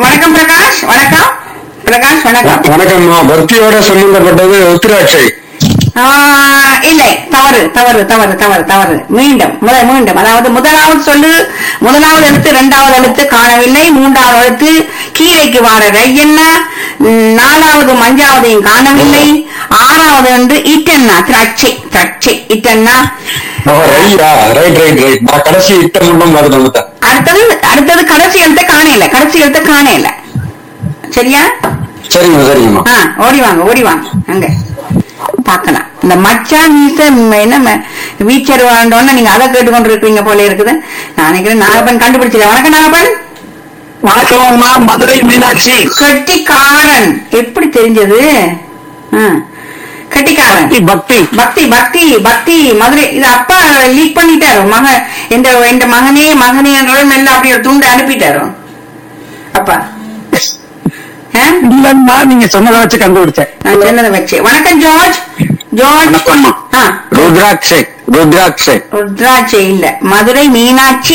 வணக்கம் பிரகாஷ் வணக்கம் பிரகாஷ் வணக்கம் வணக்கம்மா பக்தியோட சம்பந்தப்பட்டது உத்திராட்சை ஆ, இல்லை தவறு தவறு தவறு தவறு தவறு மீண்டும் முத- மீண்டும் அதாவது முதலாவது சொல்லு முதலாவது எழுத்து இரண்டாவது எழுத்து காணவில்லை மூன்றாவது எழுத்து கீழைக்கு வார ரை என்ன ம், நாலாவது அஞ்சாவதையும் காணவில்லை ஆறாவது வந்து இட்டன்னா திராட்சை திராட்சை இட்டன்னா ஓ, ரையா ரைட் ரைட் ரைட் நான் கடைசி இட்ட மட்டும் பார்த்து வந்துட்டேன் அடுத்தது அடுத்தது கடைசி எழுத்தை காணையில கடைசி எழுத்தை காணையில சரியா சரிங்கம்மா சரிங்கம்மா ஆ ஓடி வாங்க ஓடி வாங்க அங்க பார்க்கலாம் இந்த மச்சான் மீச ம், என்ன ம- வீச்சர் வாழ்ந்தோன்னு நீங்க அதை கேட்டுக்கொண்டு இருக்கீங்க போல இருக்குது நான் நினைக்கிறேன் நாகப்பன் கண்டுபிடிச்சிருக்கேன் வணக்கம் நாகப்பன் வணக்கம்மா மதுரை மீனாட்சி கட்டிக்காரன் எப்படி தெரிஞ்சது ஆ, கட்டிக்காரன் பக்தி பக்தி பக்தி பக்தி மதுரை இது அப்பா லீக் பண்ணிட்டாரு மக இந்த இந்த மகனே மகனே என்றோட மெல்ல அப்படி ஒரு துண்டு அனுப்பிட்டாரு அப்பா ஆ? இல்லன்னா நீங்க சொன்னதை வச்சு கண்டுபிடிச்சேன் நான் சொன்னதை வச்சு வணக்கம் ஜார்ஜ் ஜார்ஜ் வணக்கம்மா. ஆ, ருத்ராட்சை ருத்ராட்சை ருத்ராட்சி இல்ல மதுரை மீனாட்சி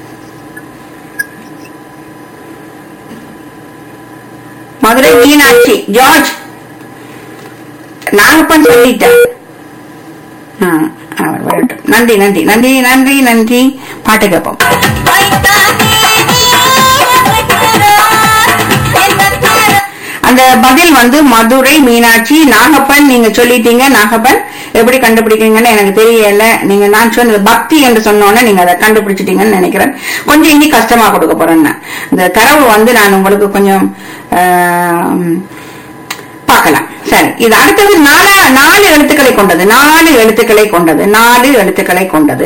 மதுரை மீனாட்சி ஜார்ஜ் நாகப்பன் சொல்லிட்டேன் ஆ, அவர் வரட்டும் நன்றி நன்றி நன்றி நன்றி நன்றி பாட்டு கேட்போம் அந்த பதில் வந்து மதுரை மீனாட்சி நாகப்பன் நீங்க சொல்லிட்டீங்க நாகப்பன் எப்படி கண்டுபிடிக்கிறீங்கன்னு எனக்கு தெரியல நீங்க நான் சொன்னது பக்தி என்று சொன்னோன்னே நீங்க அதை கண்டுபிடிச்சிட்டீங்கன்னு நினைக்கிறேன் கொஞ்சம் இனி கஷ்டமா கொடுக்க போறேன் நான். இந்த தரவு வந்து நான் உங்களுக்கு கொஞ்சம் ஆம், பார்க்கலாம் சரி இது அடுத்தது நாலா நாலு எழுத்துக்களை கொண்டது நாலு எழுத்துக்களை கொண்டது நாலு எழுத்துக்களை கொண்டது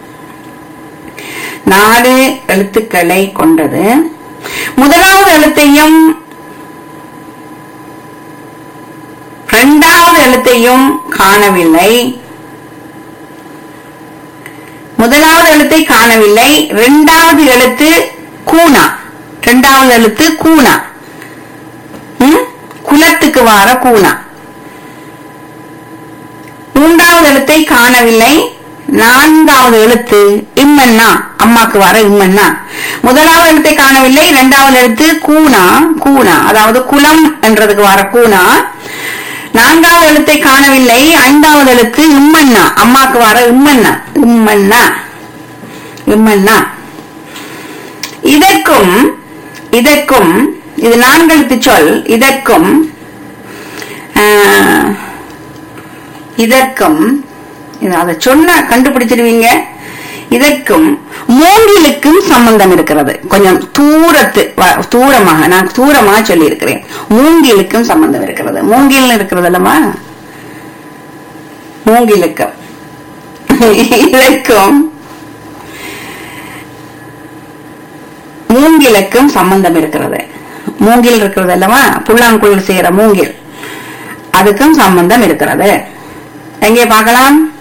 நாலு எழுத்துக்களை கொண்டது முதலாவது எழுத்தையும் இரண்டாவது எழுத்தையும் காணவில்லை முதலாவது எழுத்தை காணவில்லை இரண்டாவது எழுத்து கூனா இரண்டாவது எழுத்து கூனா ம்? குலத்துக்கு வார கூனா மூன்றாவது எழுத்தை காணவில்லை நான்காவது எழுத்து இம்மன்னா அம்மாக்கு வர இம்மன்னா முதலாவது எழுத்தை காணவில்லை இரண்டாவது எழுத்து கூனா கூனா அதாவது குலம் என்றதுக்கு வர கூனா நான்காவது எழுத்தை காணவில்லை ஐந்தாவது எழுத்து இம்மன்னா அம்மாக்கு வர இம்மன்னா இம்மன்னா இம்மன்னா இதற்கும் இதற்கும் இது நான்கெழுத்து சொல் இதற்கும் ஆஹ், இதற்கும் இது அதை சொன்ன கண்டுபிடிச்சிருவீங்க இதற்கும் மூங்கிலுக்கும் சம்பந்தம் இருக்கிறது கொஞ்சம் தூரத்து வ- தூரமாக நான் தூரமாக சொல்லி இருக்கிறேன் மூங்கிலுக்கும் சம்பந்தம் இருக்கிறது மூங்கில் இருக்கிறது அல்லமா மூங்கிலுக்கும் இதற்கும் மூங்கிலுக்கும் சம்பந்தம் இருக்கிறது மூங்கில் இருக்கிறது அல்லவா புல்லாங்குழல் செய்யற மூங்கில் அதுக்கும் சம்பந்தம் இருக்கிறது எங்கே பார்க்கலாம்